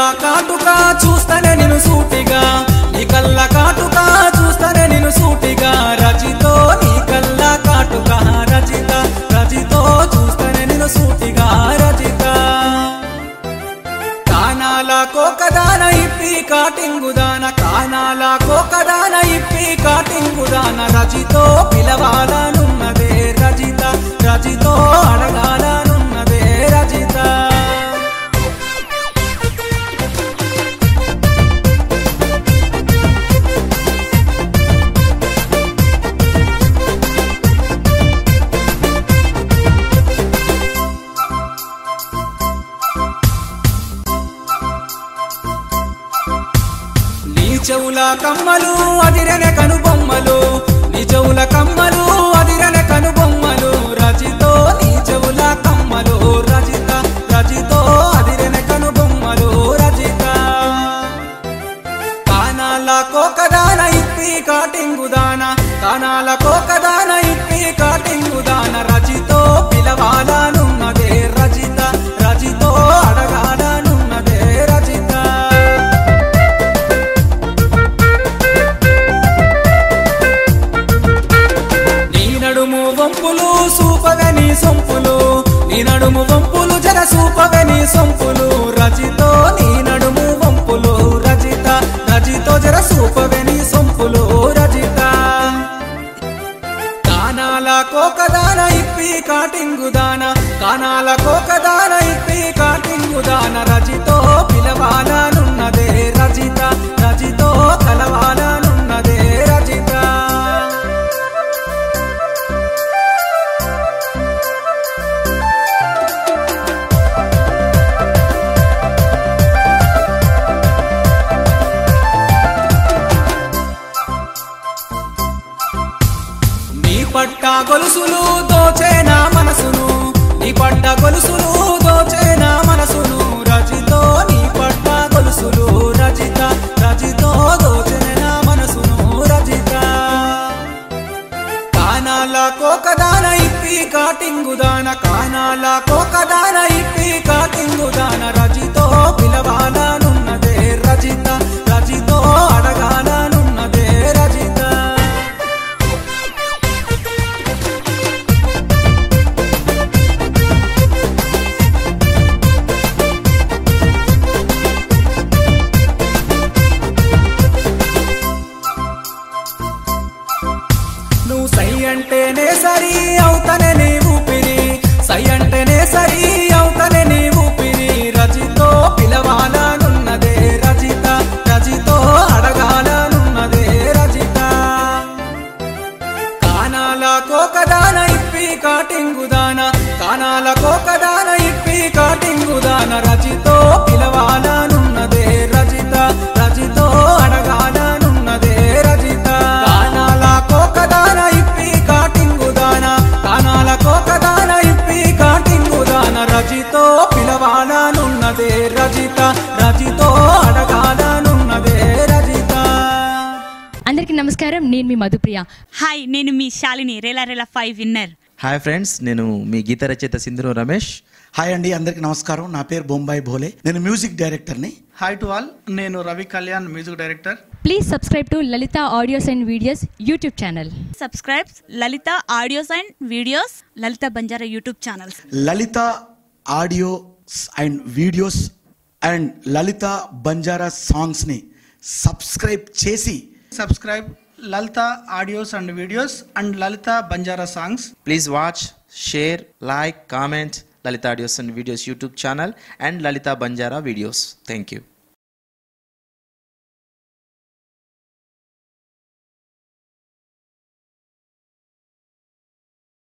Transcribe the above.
కాటుక చూస్తనే నిన్ను సూటిగా నీ కళ్ళ కాటుక చూస్తనే నిన్ను సూటిగా రజితో నీ కళ్ళ కాటుక రజిత రజితో చూస్తనే నిన్ను సూటిగా రజిత కానాల కోకదాన ఇప్పి కాటింగుదాన కానాల కోకదాన ఇప్పి కాటింగుదాన రజితో పిలవాలనున్నదే రజిత రజితో అడగాలనున్నదే రజిత నీ చెవుల కమ్మలు అదిరనే కనుబొమ్మలు నీ చెవుల కమ్మలు అదిరనే కనుబొమ్మలు రజితో నీ చెవుల కమ్మలు రజిత రజితో అదిరనే కనుబొమ్మలు రజిత కానాల కోకదాన ఇప్పి కాటింగుదాన కానాల కోకదాన ఇప్పి కాటింగుదాన రజితో పిలవాలనున్నదే రజిత రజితో అడగాలనున్నదే రజిత నీ నడుము వంపులు సూపవే నీ సొంపులు నీ నడుము వంపులు జర సూపవే నీ సొంపులు రజితో నీ నడుము వంపులు రజిత రజితో జర సూపవే నీ సొంపులు రజిత కానాల కోకదాన ఇప్పి కాటింగుదాన కానాల కోకదాన ఇప్పి కాటింగుదాన రజితో పిలవాలనున్నదే రజిత రజితో కలవాలనున్నదే రజిత నీ పట్ట గొలుసులు దోచే నా మనసును నీ పట్ట గొలుసులు దోచే నా మనసును రజితో నీ పట్ట గొలుసులు రజిత రజితో దోచే నా మనసును రజిత కానాల కోకదాన ఇప్పి కాటింగుదాన కానాల కోకదాన ఇప్పి కాటింగుదాన రజితో పిలవాలనున్నదే రజిత రజితో అడగాలనున్నదే రజిత నువ్వు సై అంటేనే సరి అవుతనే నీ ఊపిరి సై అంటేనే సరి అవుతనే నీ ఊపిరి రజితో పిలవాలనున్నదే రజిత రజితో అడగాలనున్నదే రజిత కానాల కోకదాన ఇప్పి కాటింగుదాన కానాల కోకదాన ఇప్పి కాటింగుదాన రజితో పిలవాలనున్నదే రజిత రజితో అడగాలనున్నదే రజిత కానాల కోకదాన ఇప్పి కాటింగుదాన కానాల కోకదాన ఇప్పి కాటింగుదాన రజితో పిలవాలనున్నదే రజిత రజితో అడగాలనున్నదే రజిత అందరికీ నమస్కారం నేను మీ మధుప్రియ హాయ్ నేను మీ Shalini Rela Rela five winner hi friends నేను మీ గీత రచయిత సింధురు రమేష్ హాయ్ అండి అందరికి నమస్కారం నా పేరు బొంబాయి భోలే నేను మ్యూజిక్ డైరెక్టర్ని హాయ్ టు ఆల్ నేను Ravi Kalyan music director please subscribe to Lalitha audios and videos YouTube channel subscribe Lalitha audios and videos Lalitha Banjara YouTube channels Lalitha audios and videos and Lalitha Banjara సాంగ్స్ని సబ్స్క్రైబ్ చేసి subscribe Lalitha audios and videos and Lalitha Banjara songs please watch share like comment Lalitha audios and videos YouTube channel and Lalitha Banjara videos thank you